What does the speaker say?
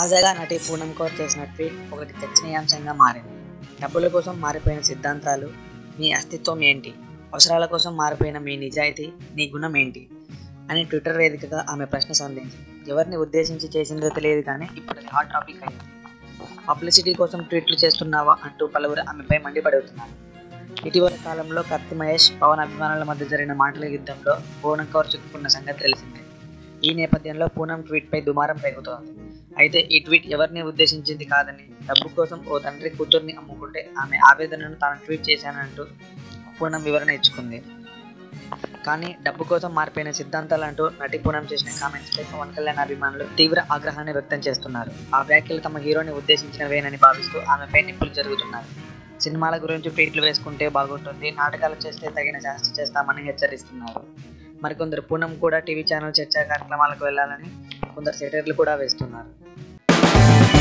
తాజాగా నటి పూనం కౌర్ చేసిన ట్వీట్ ఒకటి చర్చనీయాంశంగా మారింది డబ్బుల కోసం మారిపోయిన సిద్ధాంతాలు మీ అస్తిత్వం ఏంటి అవసరాల కోసం మారిపోయిన మీ నిజాయితీ నీ గుణం ఏంటి అని ట్విట్టర్ వేదికగా ఆమె ప్రశ్న సంధించింది ఎవరిని ఉద్దేశించి చేసిందో తెలియదు కానీ ఇప్పుడు అది హాట్ టాపిక్ అయింది పబ్లిసిటీ కోసం ట్వీట్లు చేస్తున్నావా అంటూ పలువురు ఆమెపై మండిపడుతున్నారు ఇటీవల కాలంలో కత్తి మహేష్ పవన్ అభిమానుల మధ్య జరిగిన మాటల యుద్ధంలో పూనం కౌర్ చిక్కుకున్న సంగతి తెలిసిందే ఈ నేపథ్యంలో పూనం ట్వీట్పై దుమారం పెరుగుతోంది అయితే ఈ ట్వీట్ ఎవరిని ఉద్దేశించింది కాదని డబ్బు కోసం ఓ తండ్రి కూతుర్ని అమ్ముకుంటే ఆమె ఆవేదనను తాను ట్వీట్ చేశానంటూ పూనం వివరణ ఇచ్చుకుంది కానీ డబ్బు కోసం మారిపోయిన సిద్ధాంతాలు అంటూ నటి పూనం చేసిన కామెంట్స్ పై పవన్ కళ్యాణ్ అభిమానులు తీవ్ర ఆగ్రహాన్ని వ్యక్తం చేస్తున్నారు ఆ వ్యాఖ్యలు తమ హీరోని ఉద్దేశించినవేనని భావిస్తూ ఆమెపై నిప్పులు జరుగుతున్నారు సినిమాల గురించి ట్వీట్లు వేసుకుంటే బాగుంటుంది నాటకాలు చేస్తే తగిన శాస్త్ర చేస్తామని హెచ్చరిస్తున్నారు మరికొందరు పూనం కూడా టీవీ ఛానల్ చర్చా కార్యక్రమాలకు వెళ్ళాలని కొందరు సెటర్లు కూడా వేస్తున్నారు